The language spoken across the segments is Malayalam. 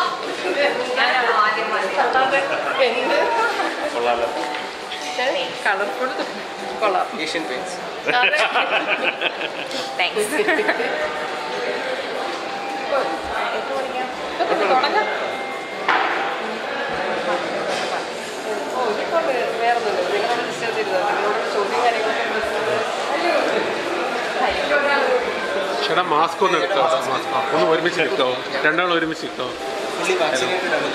എന്ത് കൊള്ളാലോ കളർഫുൾ കൊള്ളാം ഏഷ്യൻ പെയിൻസ് താങ്ക്സ് തുടങ്ങാം ഓ ഇനിയിപ്പോൾ വേറെ ഒന്നുമില്ല നിങ്ങളോട് ഡിസ്റ്റർബ് ചെയ്തത് നിങ്ങളോട് ചോദ്യം കാര്യങ്ങളൊക്കെ ചേട്ടാ മാസ്ക് ഒന്ന് എടുത്തോ മാസ്ക് ഒന്ന് ഒരുമിച്ച് എടുത്തോ രണ്ടാളും ഒരുമിച്ച് എടുത്തോ പുള്ളി വാക്സിനേറ്റഡ് ആണ്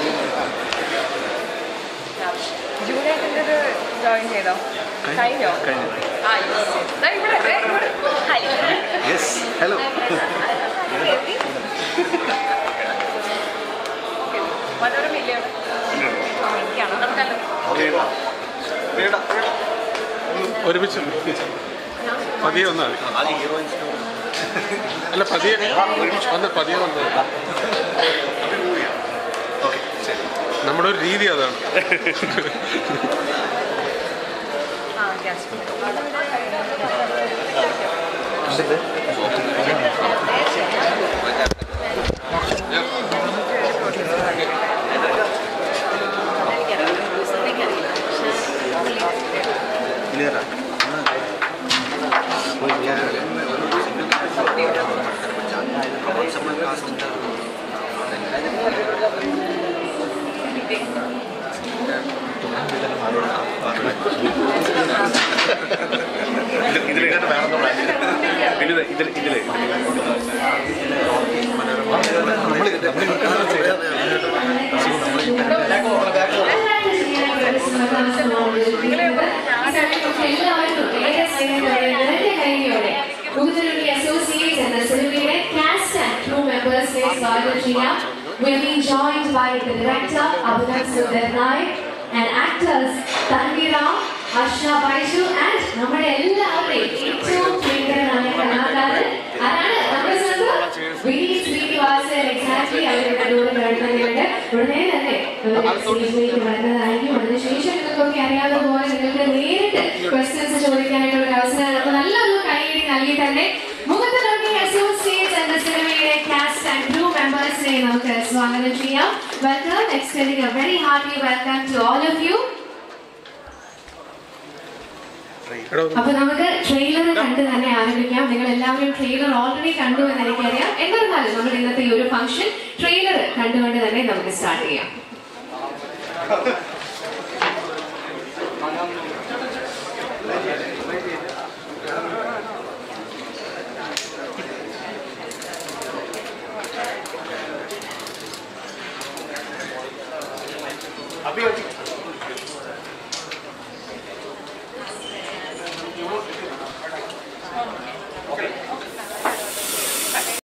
ജൂലൈ ഇത് ജോയിൻ ചെയ്തോ കഴിഞ്ഞോ ആ yes. ദാ ഇവിടെ ദേ ഇവിടെ യെസ് ഹലോ എത്തി. മനോരമ ഇല്ലേ അവിടെ? എനിക്കാണോ നമുക്കല്ല ഒരുമിച്ച് പതിയെ വന്നാൽ മതി അല്ല പതിയെ വന്ന് പതിയെ വന്നാൽ നമ്മുടെ ഒരു രീതി അതാണ് ആ ഗ്യാസ് ഇതിലേക്കാട്ട് വേറെ ഇതിൽ ഇതിൽ ഇതിൽ നമ്മൾ We're being joined by the director Abhinav Sundar Naik and actors Tanvi Rao, Ashna Baiju and നമ്മുടെ എല്ലാവരുടെയും ഏറ്റവും പ്രിയങ്കരനായ കലാകാരൻ ആരാണ് നമ്മുടെ സ്വന്തം വിനീത് ശ്രീനിവാസൻ എക്സാക്ട്ലി അവരുടെ കൂടെ ഗവൺമെന്റിലുണ്ട് ഉടനെ തന്നെ സ്റ്റേജിലേക്ക് വരുന്നതായിരിക്കും അതിനുശേഷം നിങ്ങൾക്കൊക്കെ അറിയാവുന്ന പോലെ നിങ്ങൾക്ക് നേരിട്ട് ക്വസ്റ്റ്യൻസ് ചോദിക്കാനായിട്ടുള്ള ഒരു അവസരം നമുക്ക് നല്ലൊരു കൈയടി നൽകി തന്നെ മുഖത്ത് നോക്കി അസോസിയേറ്റ് എന്ന സിനിമയുടെ കാസ്റ്റ് ആൻഡ് ക്രൂ മെമ്പേഴ്സിനെ നമുക്ക് സ്വാഗതം ചെയ്യാം welcome extending a very hearty welcome to all of you എടോ അപ്പൊ നമുക്ക് ട്രെയിലർ കണ്ട് തന്നെ ആരംഭിക്കാം നിങ്ങൾ എല്ലാവരും ട്രെയിലർ ഓൾറെഡി കണ്ടു എന്ന് എനിക്കറിയാം എന്നിരുന്നാലും നമ്മുടെ ഇന്നത്തെ ഈ ഒരു ഫംഗ്ഷൻ ട്രെയിലർ കണ്ടുകൊണ്ട് തന്നെ നമുക്ക് സ്റ്റാർട്ട് ചെയ്യാം അഭിയോജി